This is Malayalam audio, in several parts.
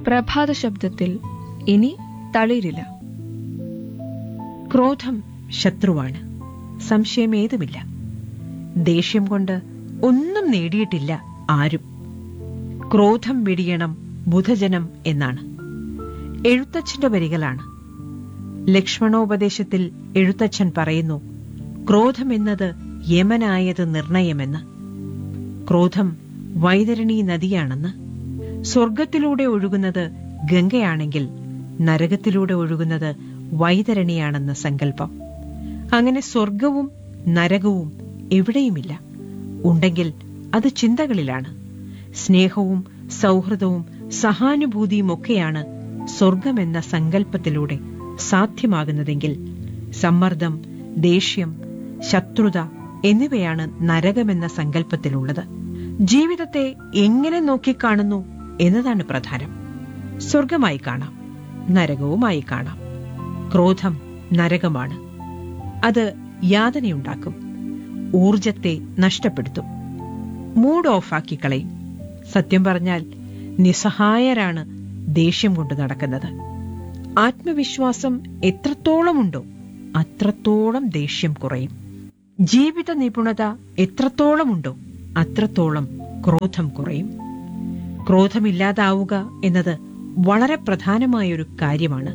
പ്രഭാത ശബ്ദത്തിൽ ഇനി തളിരില്ല ക്രോധം ശത്രുവാണ് സംശയമേതുമില്ല ദേഷ്യം കൊണ്ട് ഒന്നും നേടിയിട്ടില്ല ആരും ക്രോധം വെടിയണം ബുധജനം എന്നാണ് എഴുത്തച്ഛന്റെ വരികളാണ് ലക്ഷ്മണോപദേശത്തിൽ എഴുത്തച്ഛൻ പറയുന്നു ക്രോധം എന്നത് യമനായത് നിർണയമെന്ന് ക്രോധം വൈതരണി നദിയാണെന്ന് സ്വർഗത്തിലൂടെ ഒഴുകുന്നത് ഗംഗയാണെങ്കിൽ നരകത്തിലൂടെ ഒഴുകുന്നത് വൈതരണിയാണെന്ന് സങ്കല്പം അങ്ങനെ സ്വർഗവും നരകവും എവിടെയുമില്ല ഉണ്ടെങ്കിൽ അത് ചിന്തകളിലാണ് സ്നേഹവും സൗഹൃദവും സഹാനുഭൂതിയും ഒക്കെയാണ് സ്വർഗമെന്ന സങ്കല്പത്തിലൂടെ സാധ്യമാകുന്നതെങ്കിൽ സമ്മർദ്ദം ദേഷ്യം ശത്രുത എന്നിവയാണ് നരകമെന്ന സങ്കല്പത്തിലുള്ളത് ജീവിതത്തെ എങ്ങനെ നോക്കിക്കാണുന്നു എന്നതാണ് പ്രധാനം സ്വർഗമായി കാണാം നരകവുമായി കാണാം ക്രോധം നരകമാണ് അത് യാതനയുണ്ടാക്കും ഊർജത്തെ നഷ്ടപ്പെടുത്തും മൂഡ് ഓഫാക്കി കളയും സത്യം പറഞ്ഞാൽ നിസ്സഹായരാണ് ദേഷ്യം കൊണ്ട് നടക്കുന്നത് ആത്മവിശ്വാസം എത്രത്തോളമുണ്ടോ അത്രത്തോളം ദേഷ്യം കുറയും ജീവിത നിപുണത എത്രത്തോളമുണ്ടോ അത്രത്തോളം ക്രോധം കുറയും ക്രോധമില്ലാതാവുക എന്നത് വളരെ പ്രധാനമായൊരു കാര്യമാണ്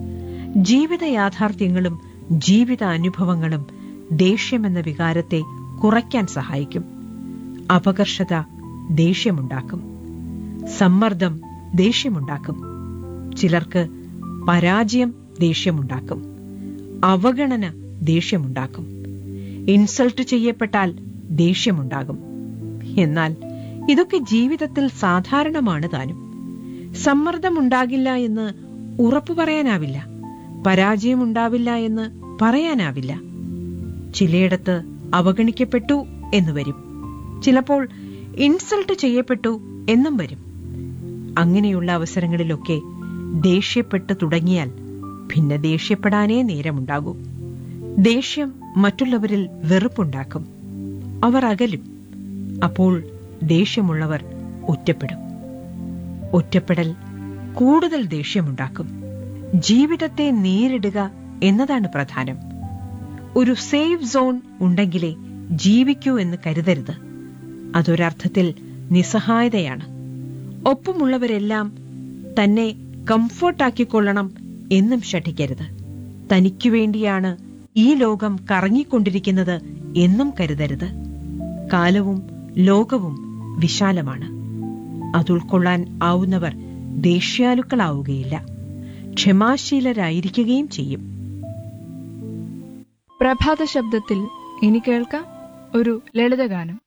ജീവിത യാഥാർത്ഥ്യങ്ങളും ജീവിത അനുഭവങ്ങളും ദേഷ്യമെന്ന വികാരത്തെ കുറയ്ക്കാൻ സഹായിക്കും അപകർഷത ദേഷ്യമുണ്ടാക്കും സമ്മർദ്ദം ദേഷ്യമുണ്ടാക്കും ചിലർക്ക് പരാജയം ദേഷ്യമുണ്ടാക്കും അവഗണന ദേഷ്യമുണ്ടാക്കും ഇൻസൾട്ട് ചെയ്യപ്പെട്ടാൽ ദേഷ്യമുണ്ടാകും എന്നാൽ ഇതൊക്കെ ജീവിതത്തിൽ സാധാരണമാണ് താനും സമ്മർദ്ദമുണ്ടാകില്ല എന്ന് ഉറപ്പു പറയാനാവില്ല പരാജയമുണ്ടാവില്ല എന്ന് പറയാനാവില്ല ചിലയിടത്ത് അവഗണിക്കപ്പെട്ടു എന്ന് വരും ചിലപ്പോൾ ഇൻസൾട്ട് ചെയ്യപ്പെട്ടു എന്നും വരും അങ്ങനെയുള്ള അവസരങ്ങളിലൊക്കെ ദേഷ്യപ്പെട്ട് തുടങ്ങിയാൽ പിന്നെ ദേഷ്യപ്പെടാനേ നേരമുണ്ടാകൂ ദേഷ്യം മറ്റുള്ളവരിൽ വെറുപ്പുണ്ടാക്കും അവർ അകലും അപ്പോൾ ദേഷ്യമുള്ളവർ ഒറ്റപ്പെടും ഒറ്റപ്പെടൽ കൂടുതൽ ദേഷ്യമുണ്ടാക്കും ജീവിതത്തെ നേരിടുക എന്നതാണ് പ്രധാനം ഒരു സേഫ് സോൺ ഉണ്ടെങ്കിലേ ജീവിക്കൂ എന്ന് കരുതരുത് അതൊരർത്ഥത്തിൽ നിസ്സഹായതയാണ് ഒപ്പമുള്ളവരെല്ലാം തന്നെ കംഫർട്ടാക്കിക്കൊള്ളണം എന്നും ശഠിക്കരുത് തനിക്കു വേണ്ടിയാണ് ഈ ലോകം കറങ്ങിക്കൊണ്ടിരിക്കുന്നത് എന്നും കരുതരുത് കാലവും ലോകവും വിശാലമാണ് അതുൾക്കൊള്ളാൻ ആവുന്നവർ ദേഷ്യാലുക്കളാവുകയില്ല ക്ഷമാശീലരായിരിക്കുകയും ചെയ്യും പ്രഭാത ശബ്ദത്തിൽ ഇനി കേൾക്കാം ഒരു ലളിതഗാനം